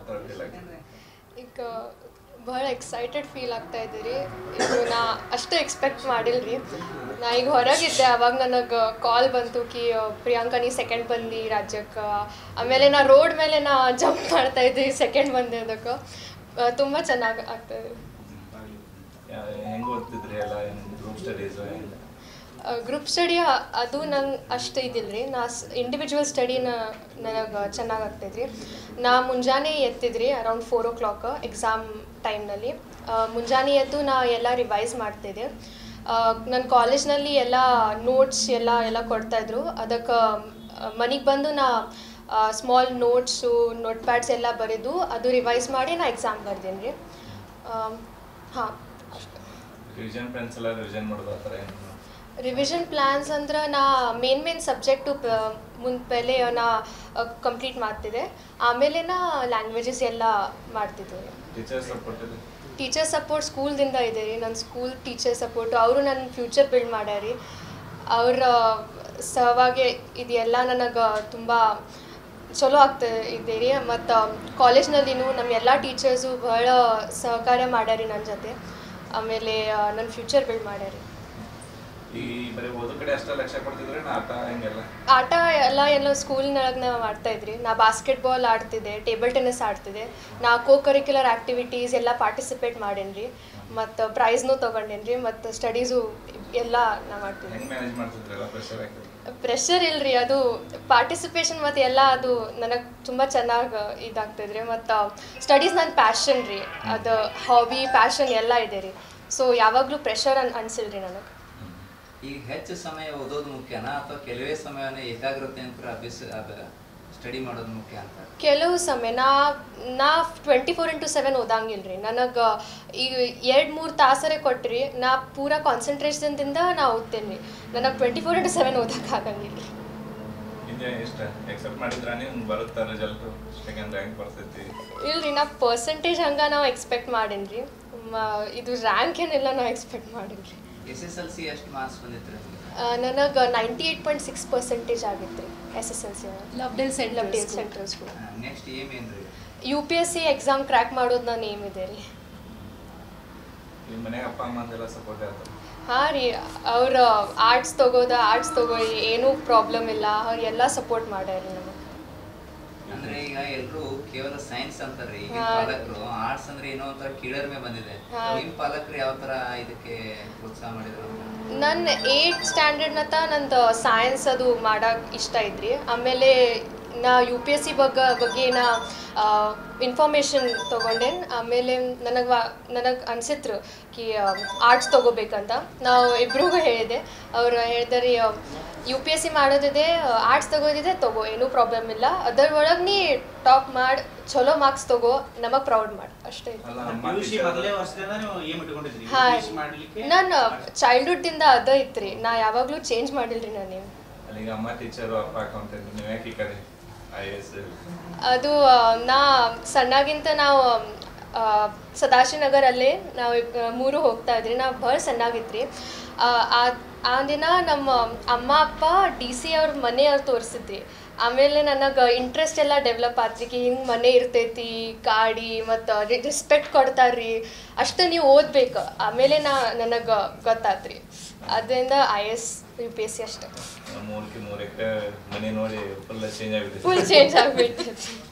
ಯಾವ ಥರ ಫೀಲ್ ಆಗಿದೆ ಈಗ ಭಾಳ ಎಕ್ಸೈಟೆಡ್ ಫೀಲ್ ಆಗ್ತಾ ಇದ್ದೀರಿ ಇದು ನಾ ಅಷ್ಟು ಎಕ್ಸ್ಪೆಕ್ಟ್ ಮಾಡಿಲ್ರಿ ನಾ ಈಗ ಹೊರಗಿದ್ದೆ ಅವಾಗ ನನಗೆ ಕಾಲ್ ಬಂತು ಕಿ ಪ್ರಿಯಾಂಕಾ ನೀ ಸೆಕೆಂಡ್ ಬಂದು ರಾಜ್ಯಕ್ಕೆ ಆಮೇಲೆ ನಾ ರೋಡ್ ಮೇಲೆ ನಾ ಜಂಪ್ ಮಾಡ್ತಾ ಇದ್ದೆ ಸೆಕೆಂಡ್ ಬಂದೆ ಅದಕ್ಕೆ ತುಂಬ ಚೆನ್ನಾಗಿ ಆಗ್ತಾಯಿದೆ ಹೆಂಗೆ ಓದ್ತಿದ್ರಿ ಎಲ್ಲ ಗ್ರೂಪ್ ಸ್ಟಡೀಸು ಗ್ರೂಪ್ ಸ್ಟಡಿ ಅದು ನಂಗೆ ಅಷ್ಟು ಇದಿಲ್ರಿ ನಾ ಇಂಡಿವಿಜುವಲ್ ಸ್ಟಡಿನ ನನಗೆ ಚೆನ್ನಾಗಿ ಆಗ್ತೈತ್ರಿ ನಾ ಮುಂಜಾನೆ ಎತ್ತಿದ್ರಿ around four o'clock exam ಟೈಮ್ನಲ್ಲಿ ಮುಂಜಾನೆ ಎದ್ದು ನಾ ಎಲ್ಲ ರಿವೈಸ್ ಮಾಡ್ತಿದ್ದೆ ನನ್ನ ಕಾಲೇಜ್ನಲ್ಲಿ ಎಲ್ಲ ನೋಟ್ಸ್ ಎಲ್ಲ ಎಲ್ಲ ಕೊಡ್ತಾಯಿದ್ರು ಅದಕ್ಕೆ ಮನೆಗೆ ಬಂದು ನಾ ಸ್ಮಾಲ್ ನೋಟ್ಸು ನೋಟ್ ಪ್ಯಾಡ್ಸ್ ಎಲ್ಲ ಬರೆದು ಅದು ರಿವೈಸ್ ಮಾಡಿ ನಾ ಎಕ್ಸಾಮ್ ಬರ್ದೇನೆ ರೀ ಹಾಂ ರಿವಿಷನ್ ಫ್ರೆಂಡ್ಸ್ ಎಲ್ಲ ರಿವಿಷನ್ ಮಾಡೋದು ಆ ಥರ ಏನು ರಿವಿಷನ್ ಪ್ಲ್ಯಾನ್ಸ್ ಅಂದ್ರೆ ನಾ ಮೇನ್ ಮೇನ್ ಸಬ್ಜೆಕ್ಟು ಮುಂದೆ ಪೆಲೆ ನಾ ಕಂಪ್ಲೀಟ್ ಮಾಡ್ತಿದ್ದೆ ಆಮೇಲೆ ನಾ ಲ್ಯಾಂಗ್ವೇಜಸ್ ಎಲ್ಲ ಮಾಡ್ತಿದ್ದೆ ಟೀಚರ್ಸ್ ಸಪೋರ್ಟ್ ಇದೆ ಟೀಚರ್ ಸಪೋರ್ಟ್ ಸ್ಕೂಲ್ದಿಂದ ಇದೆ ರೀ ನನ್ನ ಸ್ಕೂಲ್ ಟೀಚರ್ ಸಪೋರ್ಟು ಅವರು ನನ್ನ ಫ್ಯೂಚರ್ ಬಿಲ್ಡ್ ಮಾಡ್ಯಾರಿ ಅವರ ಸಹವಾಗಿ ಇದೆಲ್ಲ ನನಗೆ ತುಂಬ ಚಲೋ ಆಗ್ತದೆ ಇದೆ ರೀ ಮತ್ತು ಕಾಲೇಜ್ನಲ್ಲಿನೂ ನಮ್ಮ ಎಲ್ಲ ಟೀಚರ್ಸು ಭಾಳ ಸಹಕಾರ ಮಾಡ್ಯಾರಿ ನನ್ನ ಜೊತೆ ಆಮೇಲೆ ನನ್ನ ಫ್ಯೂಚರ್ ಬಿಲ್ಡ್ ಮಾಡ್ಯಾರಿ ಈ ಬರೀ ಓದೋ ಕಡೆ ಅಷ್ಟೇ ಲಕ್ಷ್ಯ ಕೊಡ್ತಿದ್ರೆ ನಾ ಆಟ ಹಿಂಗೆಲ್ಲ ಆಟ ಎಲ್ಲ ಎಲ್ಲ ಸ್ಕೂಲ್ನೊಳಗೆ ನಾವು ಮಾಡ್ತಾ ಇದ್ರಿ ನಾ ಬಾಸ್ಕೆಟ್ಬಾಲ್ ಆಡ್ತಿದ್ದೆ ಟೇಬಲ್ ಟೆನ್ನಿಸ್ ಆಡ್ತಿದ್ದೆ ನಾ ಕೋ ಕರಿಕ್ಯುಲರ್ ಆ್ಯಕ್ಟಿವಿಟೀಸ್ ಎಲ್ಲ ಪಾರ್ಟಿಸಿಪೇಟ್ ಮಾಡೇನಿ ಮತ್ತು ಪ್ರೈಸ್ನೂ ತೊಗೊಂಡೇನಿ ರೀ ಮತ್ತು ಸ್ಟಡೀಸು ಎಲ್ಲ ನಾ ಮಾಡ್ತಿದ್ದೆ ಹೆಂಗೆ ಮ್ಯಾನೇಜ್ ಮಾಡ್ತಿದ್ರಲ್ಲ ಪ್ರೆಷರ್ ಆಗ್ತದೆ ಪ್ರೆಷರ್ ಇಲ್ರಿ ಅದು ಪಾರ್ಟಿಸಿಪೇಷನ್ ಮತ್ತು ಎಲ್ಲ ಅದು ನನಗೆ ತುಂಬ ಚೆನ್ನಾಗಿ ಇದಾಗ್ತದ್ರಿ ಮತ್ತು ಸ್ಟಡೀಸ್ ನನ್ನ ಪ್ಯಾಷನ್ ರೀ ಅದು ಹಾಬಿ ಪ್ಯಾಷನ್ ಎಲ್ಲ ಇದೆ ರೀ ಸೊ ಯಾವಾಗಲೂ ಪ್ರೆಷರ್ ಅನ್ ಅನ್ಸಿಲ್ರಿ ನನಗೆ ಈಗ ಹೆಚ್ಚು ಸಮಯ ಓದೋದು ಮುಖ್ಯನಾ ಅಥವಾ ಕೆಲವೇ ಸಮಯನ ಏಕಾಗ್ರತೆ ಅಂತ ಅಭ್ಯಾಸ ಅದ ಸ್ಟಡಿ ಮಾಡೋದು ಮುಖ್ಯ ಅಂತ ಕೆಲವು ಸಮಯ ನಾ ನಾ ಟ್ವೆಂಟಿ ಫೋರ್ ಇಂಟು ಸೆವೆನ್ ಓದಂಗಿಲ್ಲ ರೀ ನನಗೆ ಈಗ ಎರಡು ಮೂರು ತಾಸರೇ ಕೊಟ್ರಿ ನಾ ಪೂರಾ ಕಾನ್ಸಂಟ್ರೇಷನ್ದಿಂದ ನಾ ಓದ್ತೇನೆ ರೀ ನನಗೆ ಟ್ವೆಂಟಿ ಫೋರ್ ಇಂಟು ಸೆವೆನ್ ಓದಕ್ಕೆ ಆಗಂಗಿಲ್ಲ ರೀ ಹಿಂದೆ ಎಷ್ಟು ಎಕ್ಸೆಪ್ಟ್ ಮಾಡಿದ್ರೆ ನೀವು ಬರುತ್ತಾ ರಿಸಲ್ಟು ಸೆಕೆಂಡ್ ರ್ಯಾಂಕ್ ಬರ್ತೈತಿ ಇಲ್ರಿ ನಾ ಪರ್ಸೆಂಟೇಜ್ ಹಂಗೆ ನಾವು ಎಕ್ಸ್ಪೆಕ್ಟ್ ಮಾಡೀನಿ ರೀ ಇದು ರ್ಯಾಂಕ್ ಏನೆಲ್ಲ ನಾವು ಎಕ್ಸ್ಪೆಕ್ಟ್ ಮಾಡಿಲ್ಲ ರೀ ಎಸ್ ಎಸ್ ಎಲ್ ಸಿ ಎಷ್ಟು ಮಾರ್ಕ್ಸ್ ಬಂದಿತ್ತು ನಿಮ್ಗೆ ನನಗೆ ninety eight point six percentage ಆಗಿತ್ತು ರೀ S S L C Lovedale central Lovedale school. Central school next aim ಏನ್ರಿ U P S C exam crack ಮಾಡೋದು ನನ್ನ ಏಮ್ ಇದೆ ರೀ ನಿಮ್ಮ ಮನೆಗೆ ಅಪ್ಪ ಅಮ್ಮಂದೆಲ್ಲ ಸಪೋರ್ಟ್ ಇರ್ತಾರೆ ಹಾಂ ರೀ ಅವ್ರ ಆರ್ಟ್ಸ್ ತಗೋದ ಆರ್ಟ್ಸ್ ತಗೊಳ್ಳಿ ಏನೂ ಪ್ರಾಬ್ಲಮ್ ಇಲ್ಲ ಅವ್ರು ಎಲ್ಲ ಸಪೋರ್ಟ್ ಮಾಡ್ಯಾರ ನಮಗೆ ಅಂದ್ರೆ ಈಗ ಎಲ್ರು ಕೇವಲ ಸೈನ್ಸ್ ಅಂತಾರ್ರಿ ಈಗ ಹಾ. ಪಾಲಕರು ಆರ್ಟ್ಸ್ ಅಂದ್ರೆ ಏನೋ ಒಂಥರ ಕೀಳರ್ಮೆ ಬಂದಿದೆ ಹಾ. ನಿಮ್ ಪಾಲಕರು ಯಾವ ತರ ಇದಕ್ಕೆ ಪ್ರೋತ್ಸಾಹ ಮಾಡಿದ್ರು ಅಂತ? ನನ್ನ ಏಯ್ಟ್ ಸ್ಟ್ಯಾಂಡರ್ಡ್ನತ ನಂದು ಸೈನ್ಸ್ ಅದು ಮಾಡಕ್ಕೆ ಇಷ್ಟ ಇದ್ರಿ ಆಮೇಲೆ ನಾ ಯು ಪಿ ಎಸ್ ಸಿ ಬಗ್ಗೆ ಬಗ್ಗೆ ನಾ ಇನ್ಫಾರ್ಮೇಷನ್ ತೊಗೊಂಡೇನ್ ಆಮೇಲೆ ನನಗೆ ನನಗೆ ಅನ್ಸಿತ್ರು ಕಿ ಆರ್ಟ್ಸ್ ತೊಗೋಬೇಕಂತ ನಾವು ಇಬ್ರಿಗೂ ಹೇಳಿದೆ ಅವ್ರು ಹೇಳಿದಾರೆ ಯು ಪಿ ಎಸ್ ಸಿ ಮಾಡೋದಿದೆ ಆರ್ಟ್ಸ್ ತಗೋದಿದೆ ತಗೋ ಏನೂ ಪ್ರಾಬ್ಲಮ್ ಇಲ್ಲ ಅದರ ಒಳಗೆ ನೀ ಟಾಪ್ ಮಾಡಿ ಚಲೋ ಮಾರ್ಕ್ಸ್ ತಗೋ ನಮಗೆ ಪ್ರೌಡ್ ಮಾಡಿ ಅಷ್ಟೇ ಅಲ್ಲ ಅಮ್ಮ ಪಿ ಯು ಸಿ teacher- ಮೊದಲೇ ವರ್ಷದಿಂದ ನೀವು ಏಮ್ ಇಟ್ಕೊಂಡಿದ್ರಿ ಹಾ ಪಿ ಯು ಸಿ ಮಾಡ್ಲಿಕ್ಕೆ ನಾನು ಚೈಲ್ಡ್ಹುಡ್ದಿಂದ ಅದ ಇತ್ರಿ ನಾ ಯಾವಾಗಲೂ ಚೇಂಜ್ ಮಾಡಿಲ್ರಿ ನಾನು ನೇಮ್ ಅಲ್ಲಿಗ ಅಮ್ಮ ಟೀಚರು ಅಪ್ಪ ಅಕೌಂಟೆಂಟ್ ನೀವು ಯಾಕೆ ಈ ಕಡೆ ಐ ಎಸ್ ಅದು ಆ, ನಾ ಸಣ್ಣಾಗಿಂತ ನಾವು ಆ, ಸದಾಶಿವನಗರಲ್ಲೇ ನಾವು ಇಬ್- ಮೂರು ಹೋಗ್ತಾ ಇದ್ರಿ ನಾವು ಭಾಳ ಸಣ್ಣಾಗಿತ್ರಿ ಆ, ಆ- ಆ ದಿನ ನಮ್ಮ ಅಮ್ಮ ಅಪ್ಪ ಡಿ ಸಿ ಅವ್ರ ಮನೆ ಅವ್ರು ತೋರಿಸಿದ್ರಿ ಆಮೇಲೆ ನನಗೆ ಇಂಟ್ರೆಸ್ಟ್ ಎಲ್ಲ ಡೆವಲಪ್ ಆತ್ರಿ ಕಿ ಹಿಂಗೆ ಮನೆ ಇರ್ತೈತಿ ಗಾಡಿ ಮತ್ತು ರೆಸ್ಪೆಕ್ಟ್ ಕೊಡ್ತಾರ್ರಿ ಅಷ್ಟು ನೀವು ಓದ್ಬೇಕು ಆಮೇಲೆ ನಾ ನನಗೆ ಗೊತ್ತಾತ್ರಿ ಅದರಿಂದ I S U P S C ಅಷ್ಟೇ ಮೂರಕ್ಕೆ ಮೂರಕ್ಕೆ ಮನೆ ನೋಡಿ ಫುಲ್ ಚೇಂಜ್ ಆಗಿಬಿಟ್ಟಿದೆ ಫುಲ್ ಚೇಂಜ್ ಆಗಿಬಿಡ್ತೈತಿ